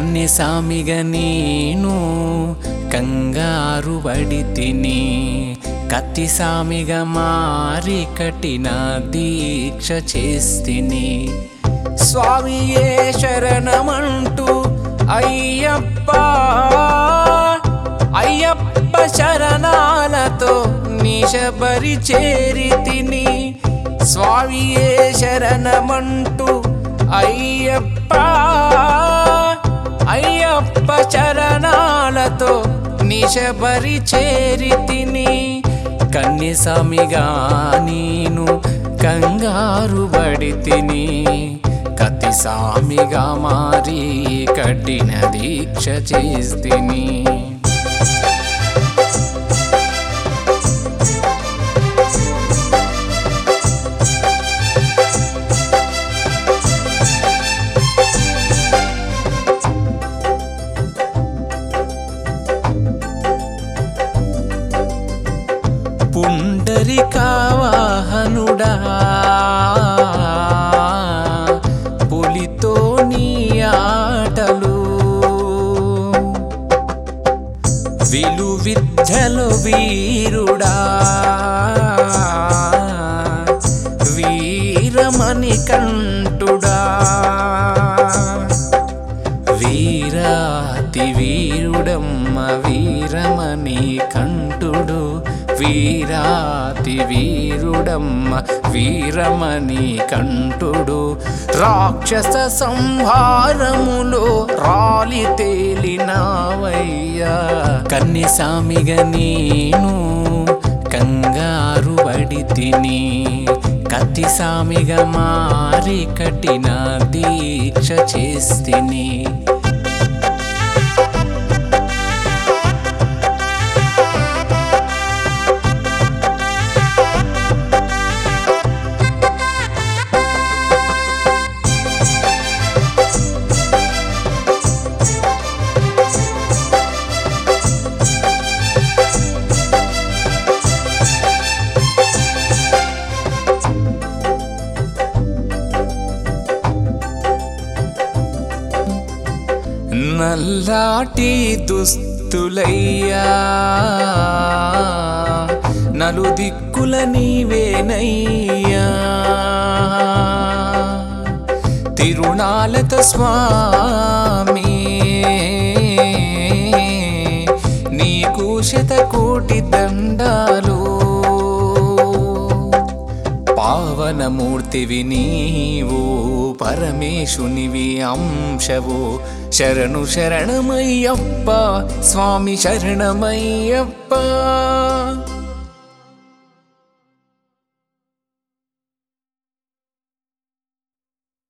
కన్నెసామిగ నేను కంగారు పడి తిని కత్తి సామిగ మారి కఠిన దీక్ష చేస్తిని స్వామియే శరణమంటూ అయ్యప్ప అయ్యప్ప శరణాలతో నిశబరి చేరి తిని స్వామియే శరణమంటూ అయ్యప్ప అయ్యప్ప చరణాలతో నిశబరి చేరి తిని కన్యసామిగా నేను కంగారు పడి తిని కతి సామిగా మారి కఠిన దీక్ష చేస్తిని పుండరికావాహనుడా పులితో నీ ఆటలు విలు విద్యలు వీరుడా వీరమణి కంటుడా వీరాతి వీరుడమ్మ వీరమణి కంఠుడు వీరాతి వీరుడమ్మ వీరమణి కంఠుడు రాక్షస సంహారములో రాలి తేలినావయ్యా కన్యసామిగ నేను కంగారు పడి తిని కత్తి సామిగ మారి కఠిన దీక్ష చేస్తిని నల్లాటి దుస్తులయ్యా నలుదిక్కుల నీవేనయ్యా తిరుణాలత స్వామి నీకు శతకోటి దండాలు పావనమూర్తివి నీవు పరమేశునివి అంశవు శరణు శరణమయ్యప్ప స్వామి శరణమయ్యప్ప